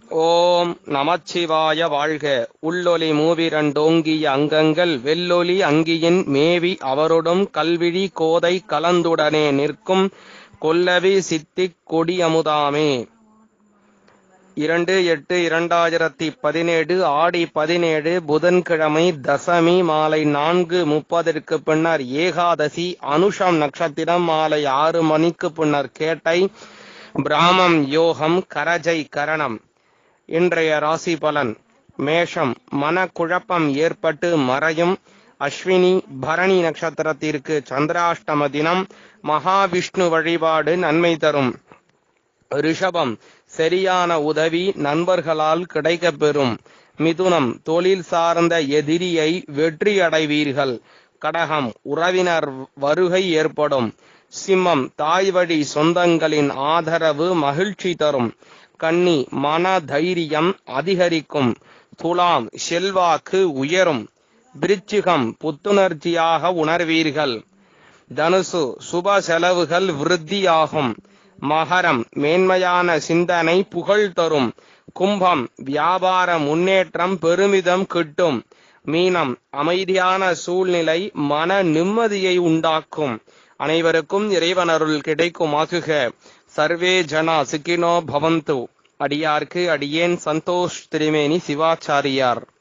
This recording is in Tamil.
ஓம் நமச்சிவாய வாழ்க உள்ளொலி மூவிரண்டோங்கிய அங்கங்கள் வெள்ளொலி அங்கியின் மேவி அவருடும் கல்விழி கோதை கலந்துடனே நிற்கும் கொல்லவி சித்திக் கொடி அமுதாமே இரண்டு எட்டு இரண்டாயிரத்தி பதினேழு ஆடி பதினேழு புதன்கிழமை தசமி மாலை நான்கு முப்பதற்கு பின்னர் ஏகாதசி அனுஷம் நட்சத்திரம் மாலை ஆறு மணிக்கு பின்னர் கேட்டை பிராமம் யோகம் கரஜை கரணம் இன்றைய ராசி பலன் மேஷம் மனக்குழப்பம் ஏற்பட்டு மறையும் அஸ்வினி பரணி நட்சத்திரத்திற்கு சந்திராஷ்டம தினம் மகாவிஷ்ணு வழிபாடு நன்மை தரும் ரிஷபம் சரியான உதவி நண்பர்களால் கிடைக்கப்பெறும் மிதுனம் தொழில் சார்ந்த எதிரியை வெற்றி அடைவீர்கள் கடகம் உறவினர் வருகை ஏற்படும் சிம்மம் தாய் வழி சொந்தங்களின் ஆதரவு மகிழ்ச்சி தரும் கன்னி மன தைரியம் அதிகரிக்கும் துலாம் செல்வாக்கு உயரும் விருச்சிகம் புத்துணர்ச்சியாக உணர்வீர்கள் தனுசு சுப செலவுகள் விருத்தியாகும் மகரம் மேன்மையான சிந்தனை புகழ் தரும் கும்பம் வியாபார முன்னேற்றம் பெருமிதம் கிட்டும் மீனம் அமைதியான சூழ்நிலை மன நிம்மதியை உண்டாக்கும் அனைவருக்கும் இறைவனருள் கிடைக்குமாகுக சர்வே ஜனா சிக்கினோ பவந்து அடியார்க்கு அடியேன் சந்தோஷ் திரிமேனி சிவாச்சாரியார்